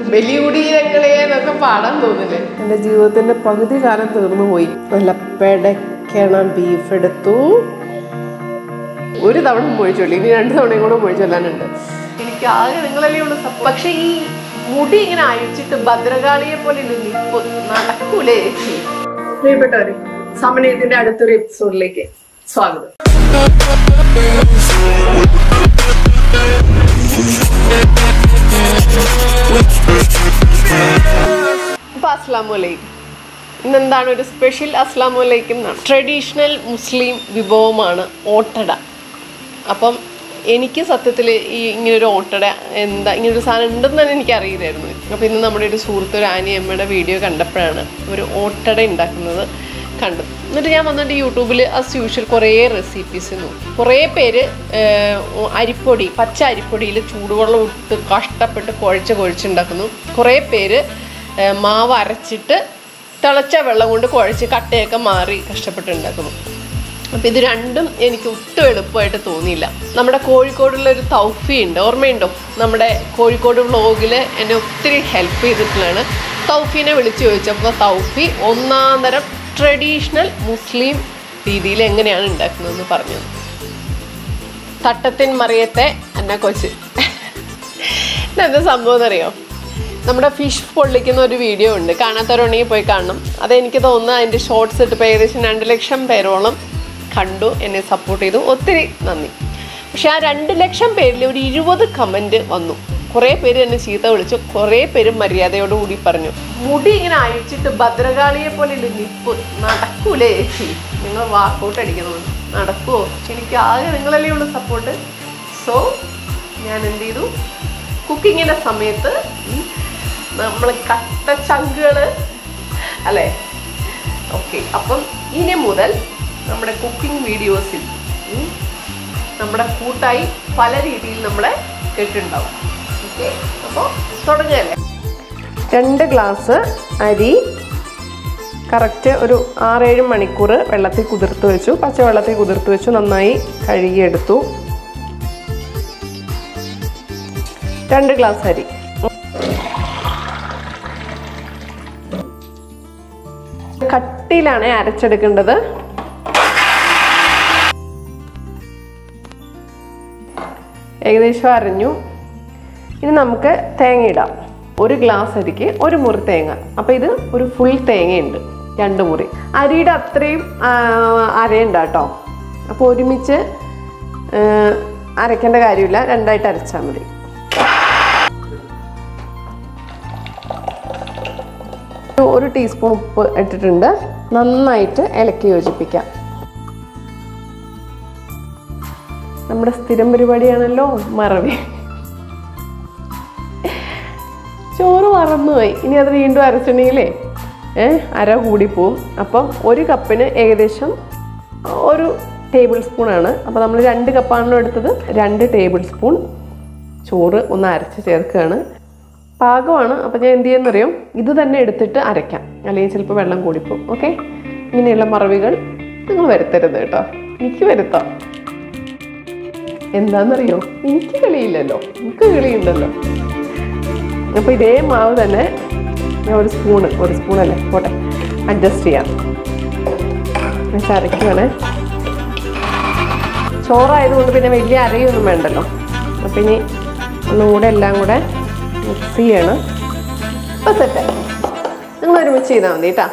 ബലിയുടീരങ്ങളെ എന്നൊക്കെ പാടാൻ തോന്നില്ലേ എൻ്റെ ജീവിതത്തിന്റെ പകുതി കാലം തീർന്നു പോയി നല്ല പെടക്കണം ബീഫ് എടുത്തു ഒരു തവണ മൊഴിച്ചോളൂ ഇനി രണ്ട് തവണയും കൂടെ മൊഴിച്ചൊല്ലാനുണ്ട് എനിക്ക് ആകെ നിങ്ങളല്ലേ ഉള്ളൂ സപ്പോ പക്ഷെ ഈ മുടി ഇങ്ങനെ അഴിച്ചിട്ട് ഭദ്രകാളിയെ പോലെ ഒരു നിപ്പ് നടക്കൂലേ ചേച്ചി പ്രിയപ്പെട്ടവരെ സമനയത്തിന്റെ അടുത്തൊരു എപ്പിസോഡിലേക്ക് സ്വാഗതം അപ്പൊ അസ്ലാം വലൈക്കും ഇന്ന് എന്താണ് ഒരു സ്പെഷ്യൽ അസ്ലാം വലൈക്കും എന്നാണ് ട്രഡീഷണൽ മുസ്ലിം വിഭവമാണ് ഓട്ടട അപ്പം എനിക്ക് സത്യത്തിൽ ഈ ഇങ്ങനൊരു ഓട്ടട എന്താ ഇങ്ങനൊരു സാധനം ഉണ്ടെന്ന് തന്നെ എനിക്ക് അറിയില്ലായിരുന്നു അപ്പോൾ ഇന്ന് നമ്മുടെ ഒരു സുഹൃത്ത് ഒരു ആനിയമ്മയുടെ വീഡിയോ കണ്ടപ്പോഴാണ് ഒരു ഓട്ടട ഉണ്ടാക്കുന്നത് കണ്ടു എന്നിട്ട് ഞാൻ വന്നിട്ട് യൂട്യൂബിൽ അസ് യൂഷ്വൽ കുറേ റെസിപ്പീസ് നോക്കി കുറേ പേര് ഏഹ്, അരിപ്പൊടി പച്ച അരിപ്പൊടിയിൽ ചൂടുവെള്ളം ഇട്ട് കഷ്ടപ്പെട്ട് കുഴച്ച് കുഴച്ചുണ്ടാക്കുന്നു കുറേ പേര് ഏഹ്, മാവ് അരച്ചിട്ട് തിളച്ച വെള്ളം കൊണ്ട് കുഴച്ച് കട്ടയൊക്കെ മാറി കഷ്ടപ്പെട്ട് ഉണ്ടാക്കുന്നു അപ്പോൾ ഇത് രണ്ടും എനിക്ക് ഒട്ടും എളുപ്പമായിട്ട് തോന്നിയില്ല നമ്മുടെ കോഴിക്കോടുള്ള ഒരു തൗഫി ഉണ്ട് ഓർമ്മയുണ്ടോ നമ്മുടെ കോഴിക്കോട് വ്ളോഗിൽ എന്നെ ഒത്തിരി ഹെൽപ്പ് ചെയ്തിട്ടുള്ളതാണ് തൗഫീനെ വിളിച്ചു ചോദിച്ചപ്പോൾ തൗഫി ഒന്നാം തരം ട്രഡീഷണൽ മുസ്ലിം രീതിയിൽ എങ്ങനെയാണ് ഉണ്ടാക്കുന്നതെന്ന് പറഞ്ഞു തട്ടത്തിൻ മറിയത്തെ എന്നെ കൊച്ച് ഇതെന്താ സംഭവം എന്നറിയോ നമ്മുടെ ഫിഷ് പൊള്ളിക്കുന്ന ഒരു വീഡിയോ ഉണ്ട് കാണാത്തവരുണ്ടെങ്കിൽ പോയി കാണണം അതെനിക്ക് തോന്നുന്നു അതിൻ്റെ ഷോർട്സ് ഇട്ടിപ്പോൾ ഏകദേശം രണ്ട് ലക്ഷം പേരോളം കണ്ടു എന്നെ സപ്പോർട്ട് ചെയ്തു ഒത്തിരി നന്ദി പക്ഷെ ആ രണ്ട് ലക്ഷം പേരിൽ ഒരു ഇരുപത് കമൻറ്റ് വന്നു കുറേ പേര് എന്നെ ചീത്ത വിളിച്ചു കുറേ പേര് മര്യാദയോടുകൂടി പറഞ്ഞു മുടി ഇങ്ങനെ അഴിച്ചിട്ട് ഭദ്രകാളിയെ പോലെ ഒരു നിപ്പ് നടക്കൂലേ ചേച്ചി നിങ്ങൾ വാക്കൗട്ട് അടിക്കുന്നത് നടക്കുമോ എനിക്ക് ആകെ നിങ്ങളല്ലേ ഉള്ളൂ സപ്പോർട്ട് സോ ഞാൻ എന്ത് ചെയ്തു കുക്കിങ്ങിൻ്റെ സമയത്ത് നമ്മൾ കട്ട ചങ്കുകൾ അല്ലേ ഓക്കെ അപ്പം ഇനി മുതൽ നമ്മുടെ കുക്കിംഗ് വീഡിയോസിൽ ഉം, നമ്മുടെ കൂട്ടായി പല രീതിയിൽ നമ്മളെ കേട്ടിട്ടുണ്ടാവും ഓക്കെ അപ്പോൾ തുടങ്ങുകയല്ലേ രണ്ട് ഗ്ലാസ് അരി കറക്റ്റ് ഒരു ആറേഴ് മണിക്കൂർ വെള്ളത്തിൽ കുതിർത്ത് വെച്ചു പച്ചവെള്ളത്തിൽ കുതിർത്ത് വെച്ചു നന്നായി കഴുകിയെടുത്തു രണ്ട് ഗ്ലാസ് അരി കട്ടിയിലാണ് അരച്ചെടുക്കേണ്ടത് ഏകദേശം അരഞ്ഞു ഇനി നമുക്ക് തേങ്ങ ഇടാം ഒരു ഗ്ലാസ് അരിക്ക് ഒരു മുറി തേങ്ങ അപ്പോൾ ഇത് ഒരു ഫുൾ തേങ്ങയുണ്ട് രണ്ട് മുറി അരിയുടെ അത്രയും ആ, അരയണ്ട കേട്ടോ അപ്പോൾ ഒരുമിച്ച് ആ, അരയ്ക്കേണ്ട കാര്യമില്ല രണ്ടായിട്ട് അരച്ചാൽ മതി ഒരു- ഒരു ടീസ്പൂൺ ഉപ്പ് ഇട്ടിട്ടുണ്ട് നന്നായിട്ട് ഇളക്കി യോജിപ്പിക്കാം നമ്മുടെ സ്ഥിരം പരിപാടിയാണല്ലോ മറവി ചോറ് മറന്നുപോയി ഇനി അത് വീണ്ടും അരച്ചിട്ടുണ്ടെങ്കിലേ ഏ അര കൂടിപ്പോവും അപ്പം ഒരു കപ്പിന് ഏകദേശം ഒരു ടേബിൾ സ്പൂണാണ് അപ്പോൾ നമ്മൾ രണ്ട് കപ്പാണല്ലോ എടുത്തത് രണ്ട് ടേബിൾ സ്പൂൺ ചോറ് ഒന്ന് അരച്ച് ചേർക്കുകയാണ് പാകമാണ് അപ്പോൾ ഞാൻ എന്ത് ചെയ്യുന്നറിയോ ഇത് തന്നെ എടുത്തിട്ട് അരയ്ക്കാം അല്ലെങ്കിൽ ചിലപ്പോൾ വെള്ളം കൂടിപ്പോവും ഓക്കെ ഇങ്ങനെയുള്ള മറവികൾ നിങ്ങൾ വരുത്തരുത് കേട്ടോ എനിക്ക് വരുത്താം എന്താണെന്നറിയോ എനിക്ക് കളിയില്ലല്ലോ എനിക്ക് കളിയുണ്ടല്ലോ അപ്പോൾ ഇതേ മാവ് തന്നെ ഞാൻ ഒരു സ്പൂണ് ഒരു സ്പൂണല്ലേ പോട്ടെ അഡ്ജസ്റ്റ് ചെയ്യാം എന്നിട്ട് അരയ്ക്കുകയാണ് ചോറായതുകൊണ്ട് പിന്നെ വലിയ അരയൊന്നും വേണ്ടല്ലോ അപ്പം ഇനി ഒന്നുകൂടെ എല്ലാം കൂടെ മിക്സ് ചെയ്യണം അപ്പം സെറ്റ് നിങ്ങൾ ഒരുമിച്ച് ചെയ്താൽ മതി കേട്ടോ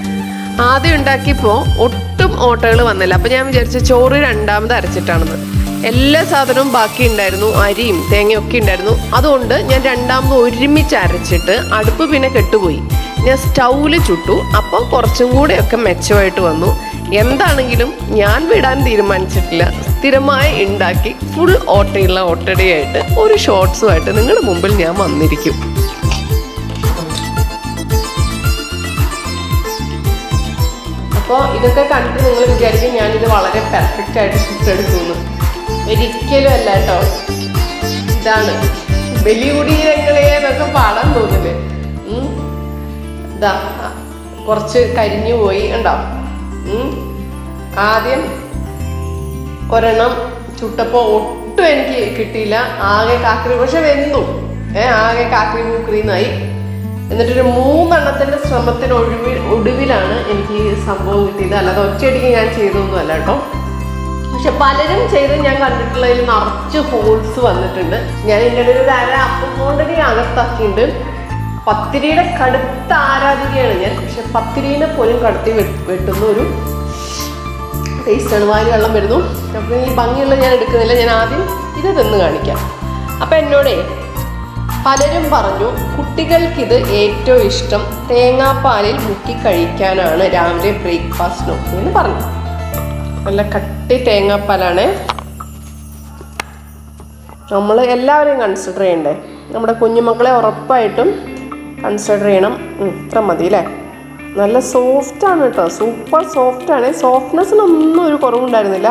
ആദ്യം ഉണ്ടാക്കിയപ്പോൾ ഒട്ടും ഓട്ടകൾ വന്നില്ല അപ്പം ഞാൻ വിചാരിച്ചു ചോറ് രണ്ടാമത് അരച്ചിട്ടാണെന്ന് എല്ലാ സാധനവും ബാക്കി ഉണ്ടായിരുന്നു അരിയും തേങ്ങയും ഒക്കെ ഉണ്ടായിരുന്നു അതുകൊണ്ട് ഞാൻ രണ്ടാമത് ഒരുമിച്ച് അരച്ചിട്ട് അടുപ്പ് പിന്നെ കെട്ടുപോയി ഞാൻ സ്റ്റൗവിൽ ചുട്ടു അപ്പോൾ കുറച്ചും കൂടെയൊക്കെ മെച്ചമായിട്ട് വന്നു എന്താണെങ്കിലും ഞാൻ വിടാൻ തീരുമാനിച്ചിട്ടില്ല സ്ഥിരമായി ഉണ്ടാക്കി ഫുൾ ഓട്ടയുള്ള ഓട്ടടയായിട്ട് ഒരു ഷോർട്സുമായിട്ട് നിങ്ങളുടെ മുമ്പിൽ ഞാൻ വന്നിരിക്കും അപ്പോൾ ഇതൊക്കെ കണ്ടിട്ട് നിങ്ങൾ വിചാരിക്കും ഞാനിത് വളരെ പെർഫെക്റ്റ് ആയിട്ട് ചുട്ടെടുക്കുന്നു ഒരിക്കലും അല്ല കേട്ടോ ഇതാണ് ബലികുടീരങ്ങളെ എന്നൊക്കെ പാടാൻ തോന്നില്ലേ ഉം. ഇതാ കുറച്ച് കരിഞ്ഞു പോയി ഉണ്ടോ ഉം. ആദ്യം ഒരെണ്ണം ചുട്ടപ്പോൾ ഒട്ടും എനിക്ക് കിട്ടിയില്ല ആകെ കാക്കറി പക്ഷെ വെന്തു ഏ ആകെ കാക്കറി മൂക്കറിന്നായി എന്നിട്ടൊരു മൂന്നെണ്ണത്തിന്റെ ശ്രമത്തിന് ഒഴിവിൽ ഒടുവിലാണ് എനിക്ക് ഈ സംഭവം കിട്ടിയത് അല്ലാതെ ഒറ്റയടിക്ക് ഞാൻ ചെയ്തൊന്നും അല്ല കേട്ടോ പക്ഷെ പലരും ചെയ്ത് ഞാൻ കണ്ടിട്ടുള്ളതിൽ നിറച്ച് ഹോൾസ് വന്നിട്ടുണ്ട് ഞാൻ ഇതിൻ്റെ ഇടയിൽ ഒരു അര അപ്പം കൊണ്ടൊരു അകത്താക്കിയിട്ടുണ്ട് പത്തിരിയുടെ കടുത്ത ആരാധികയാണ് ഞാൻ പക്ഷെ പത്തിരീനെ പോലും കടത്തി വെ- വെട്ടുന്ന ഒരു ടേസ്റ്റാണ് വായിൽ വെള്ളം വരുന്നു അപ്പം ഈ ഭംഗിയുള്ള ഞാൻ എടുക്കുന്നില്ല ഞാൻ ആദ്യം ഇത് തിന്ന് കാണിക്കാം അപ്പം എന്നോടേ പലരും പറഞ്ഞു കുട്ടികൾക്കിത് ഏറ്റവും ഇഷ്ടം തേങ്ങാപ്പാലിൽ മുക്കി കഴിക്കാനാണ് രാവിലെ ബ്രേക്ക്ഫാസ്റ്റിനോ എന്ന് പറഞ്ഞു നല്ല കട്ടി തേങ്ങാപ്പാലാണ് നമ്മൾ എല്ലാവരെയും കൺസിഡർ ചെയ്യണ്ടേ നമ്മുടെ കുഞ്ഞുമക്കളെ ഉറപ്പായിട്ടും കൺസിഡർ ചെയ്യണം ഉം, ഇത്ര മതി അല്ലേ നല്ല സോഫ്റ്റ് ആണ് കേട്ടോ സൂപ്പർ സോഫ്റ്റ് ആണ് സോഫ്റ്റ്നെസ്സിനൊന്നും ഒരു കുറവുണ്ടായിരുന്നില്ല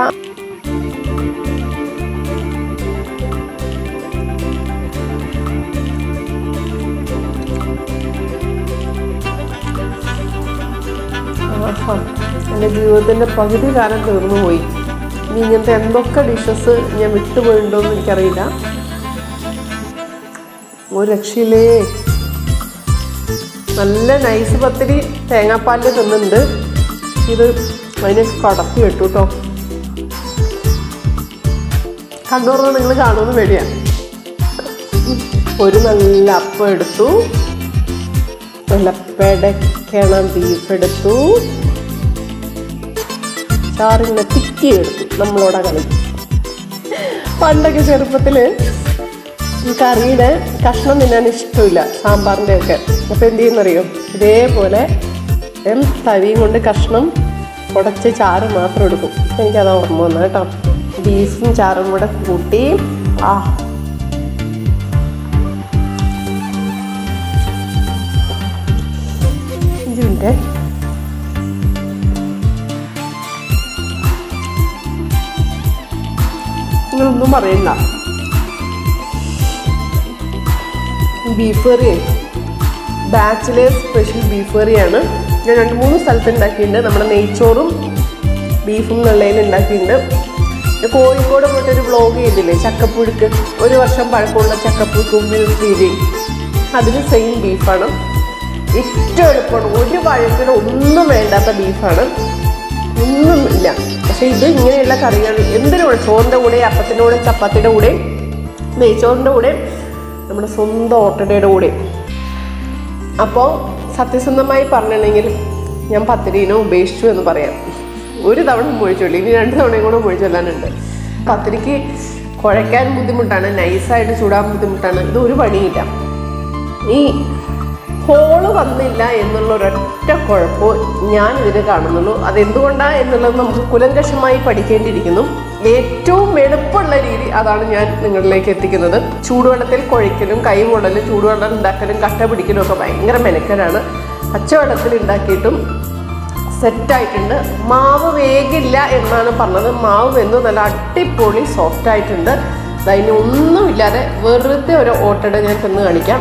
ആഹാ. എൻ്റെ ജീവിതത്തിൻ്റെ പകുതി കാലം തീർന്നു പോയി ഇനി ഇങ്ങനത്തെ എന്തൊക്കെ ഡിഷസ് ഞാൻ വിട്ടുപോയിട്ടുണ്ടോ എന്ന് എനിക്കറിയില്ല ഒരു രക്ഷയില്ലേ നല്ല നൈസ് പത്തിരി തേങ്ങാപ്പാലിൽ തിന്നുന്നുണ്ട് ഇത് അതിനെ കടത്തി ഇട്ടു കേട്ടോ കണ്ണൂർന്ന് നിങ്ങൾ കാണുമെന്ന് പേടിയാണ് ഒരു നല്ല അപ്പം എടുത്തു നല്ല പെടക്കണ ബീഫ് എടുത്തു ചാറിങ്ങനെ തിക്കി എടുത്തു നമ്മളോട് കളി പണ്ടൊക്കെ ചെറുപ്പത്തിൽ ഈ കറിയുടെ കഷ്ണം തിന്നാൻ ഇഷ്ടമില്ല സാമ്പാറിൻ്റെ ഒക്കെ അപ്പം എന്ത് ചെയ്യുന്നറിയോ ഇതേപോലെ എം തവിയും കൊണ്ട് കഷ്ണം ഉടച്ച് ചാറ് മാത്രം എടുക്കും എനിക്കത് ഓർമ്മ വന്നത് കേട്ടോ ബീഫും ചാറും കൂടെ കൂട്ടി ആ അഞ്ച് മിനിറ്റ് നിങ്ങളൊന്നും പറയണ്ട beef curry bachelors special beef കറിയാണ് ഞാൻ രണ്ട് മൂന്ന് സ്ഥലത്ത് ഉണ്ടാക്കിയിട്ടുണ്ട് നമ്മുടെ നെയ്ച്ചോറും ബീഫും വെള്ളയിൽ ഉണ്ടാക്കിയിട്ടുണ്ട് ഞാൻ കോഴിക്കോട് പോയിട്ട് ഒരു വ്ളോഗ് ചെയ്തില്ലേ ചക്കപ്പുഴുക്ക് ഒരു വർഷം പഴക്കമുള്ള ചക്കപ്പുഴുക്കും ബീഫ് അതിന് സെയിം ബീഫാണ് ഏറ്റവും എളുപ്പമാണ് ഒരു പഴത്തിന് ഒന്നും വേണ്ടാത്ത ബീഫാണ് ഒന്നും ഇല്ല പക്ഷെ ഇത് ഇങ്ങനെയുള്ള കറികൾ എന്തിനു കൂടെ ചോറിൻ്റെ കൂടെ അപ്പത്തിൻ്റെ കൂടെ ചപ്പാത്തിയുടെ കൂടെ നെയ്ച്ചോറിൻ്റെ കൂടെ നമ്മുടെ സ്വന്തം ഓട്ടടയുടെ കൂടെ അപ്പോൾ സത്യസന്ധമായി പറഞ്ഞിട്ടുണ്ടെങ്കിൽ ഞാൻ പത്തിരീനെ ഉപേക്ഷിച്ചു എന്ന് പറയാം ഒരു തവണ മുഴിച്ചുള്ളൂ ഇനി രണ്ട് തവണയും കൂടെ മുഴിച്ചൊല്ലാനുണ്ട് പത്തിരിക്ക് കുഴയ്ക്കാൻ ബുദ്ധിമുട്ടാണ് നൈസായിട്ട് ചൂടാൻ ബുദ്ധിമുട്ടാണ് ഇത് ഒരു പണിയില്ല ഈ ഹോള് വന്നില്ല എന്നുള്ള ഒരൊറ്റ കുഴപ്പം ഞാൻ ഇതിന് കാണുന്നുള്ളൂ അതെന്തുകൊണ്ടാണ് എന്നുള്ളത് നമുക്ക് കുലങ്കഷമായി പഠിക്കേണ്ടിയിരിക്കുന്നു ഏറ്റവും എളുപ്പമുള്ള രീതി അതാണ് ഞാൻ നിങ്ങളിലേക്ക് എത്തിക്കുന്നത് ചൂടുവെള്ളത്തിൽ കുഴയ്ക്കലും കൈ പൊള്ളലും ചൂടുവെള്ളം ഉണ്ടാക്കലും കട്ട പിടിക്കലും ഒക്കെ ഭയങ്കര മെനക്കലാണ് പച്ചവെള്ളത്തിൽ ഉണ്ടാക്കിയിട്ടും സെറ്റായിട്ടുണ്ട് മാവ് വേഗില്ല എന്നാണ് പറഞ്ഞത് മാവ് വെന്ത് നല്ല അടിപൊളി സോഫ്റ്റ് ആയിട്ടുണ്ട് അതിന് ഒന്നുമില്ലാതെ വെറുതെ ഒരു ഓട്ടട ഞാൻ തിന്ന് കാണിക്കാം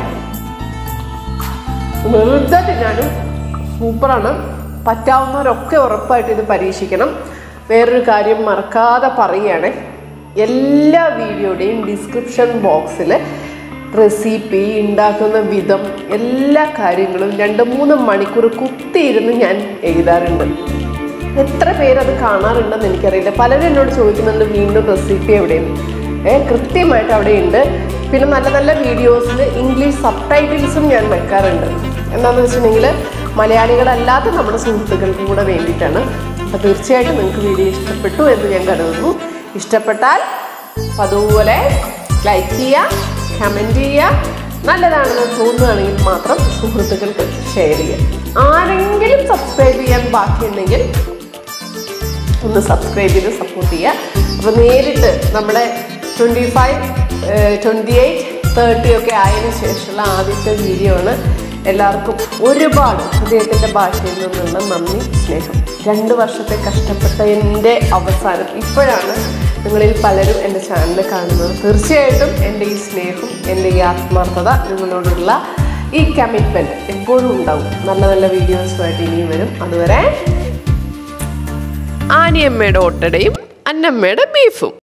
വെറുതെ തിന്നാനും സൂപ്പറാണ് പറ്റാവുന്നവരൊക്കെ ഉറപ്പായിട്ട് ഇത് പരീക്ഷിക്കണം വേറൊരു കാര്യം മറക്കാതെ പറയുകയാണ് എല്ലാ വീഡിയോയുടെയും ഡിസ്ക്രിപ്ഷൻ ബോക്സിൽ റെസിപ്പി ഉണ്ടാക്കുന്ന വിധം എല്ലാ കാര്യങ്ങളും രണ്ട് മൂന്ന് മണിക്കൂർ കുത്തിയിരുന്ന് ഞാൻ എഴുതാറുണ്ട് എത്ര പേരത് കാണാറുണ്ടെന്ന് എനിക്കറിയില്ല പലരും എന്നോട് ചോദിക്കുന്നുണ്ട് വീണ്ടും റെസിപ്പി എവിടെയും ഏ കൃത്യമായിട്ട് അവിടെ ഉണ്ട് പിന്നെ നല്ല നല്ല വീഡിയോസിൽ ഇംഗ്ലീഷ് സബ് ടൈറ്റിൽസും ഞാൻ വെക്കാറുണ്ട് എന്താണെന്ന് വെച്ചിട്ടുണ്ടെങ്കിൽ മലയാളികളല്ലാത്ത നമ്മുടെ സുഹൃത്തുക്കൾക്കും കൂടെ വേണ്ടിയിട്ടാണ് അപ്പോൾ തീർച്ചയായിട്ടും നിങ്ങൾക്ക് വീഡിയോ ഇഷ്ടപ്പെട്ടു എന്ന് ഞാൻ കരുതുന്നു ഇഷ്ടപ്പെട്ടാൽ അപ്പം അതുപോലെ ലൈക്ക് ചെയ്യുക കമൻറ്റ് ചെയ്യുക നല്ലതാണെന്ന് തോന്നുകയാണെങ്കിൽ മാത്രം സുഹൃത്തുക്കൾക്ക് ഷെയർ ചെയ്യുക ആരെങ്കിലും സബ്സ്ക്രൈബ് ചെയ്യാൻ ബാക്കിയുണ്ടെങ്കിൽ ഒന്ന് സബ്സ്ക്രൈബ് ചെയ്ത് സപ്പോർട്ട് ചെയ്യുക അപ്പോൾ നേരിട്ട് നമ്മുടെ twenty five twenty eight thirty ഒക്കെ ആയതിനു ശേഷമുള്ള ആദ്യത്തെ വീഡിയോ ആണ് എല്ലാവർക്കും ഒരുപാട് ഹൃദയത്തിൻ്റെ ഭാഷയിൽ നിന്നുള്ള നന്ദി സ്നേഹം രണ്ട് വർഷത്തെ കഷ്ടപ്പെട്ട എൻ്റെ അവസാനം ഇപ്പോഴാണ് നിങ്ങളിൽ പലരും എൻ്റെ ചാനൽ കാണുന്നത് തീർച്ചയായിട്ടും എൻ്റെ ഈ സ്നേഹം എൻ്റെ ഈ ആത്മാർത്ഥത നിങ്ങളോടുള്ള ഈ കമ്മിറ്റ്മെൻറ്റ് എപ്പോഴും ഉണ്ടാവും നല്ല നല്ല വീഡിയോസുമായിട്ട് ഇനിയും വരും അതുവരെ ആനിയമ്മയുടെ ഒട്ടടയും അന്നമ്മയുടെ ബീഫും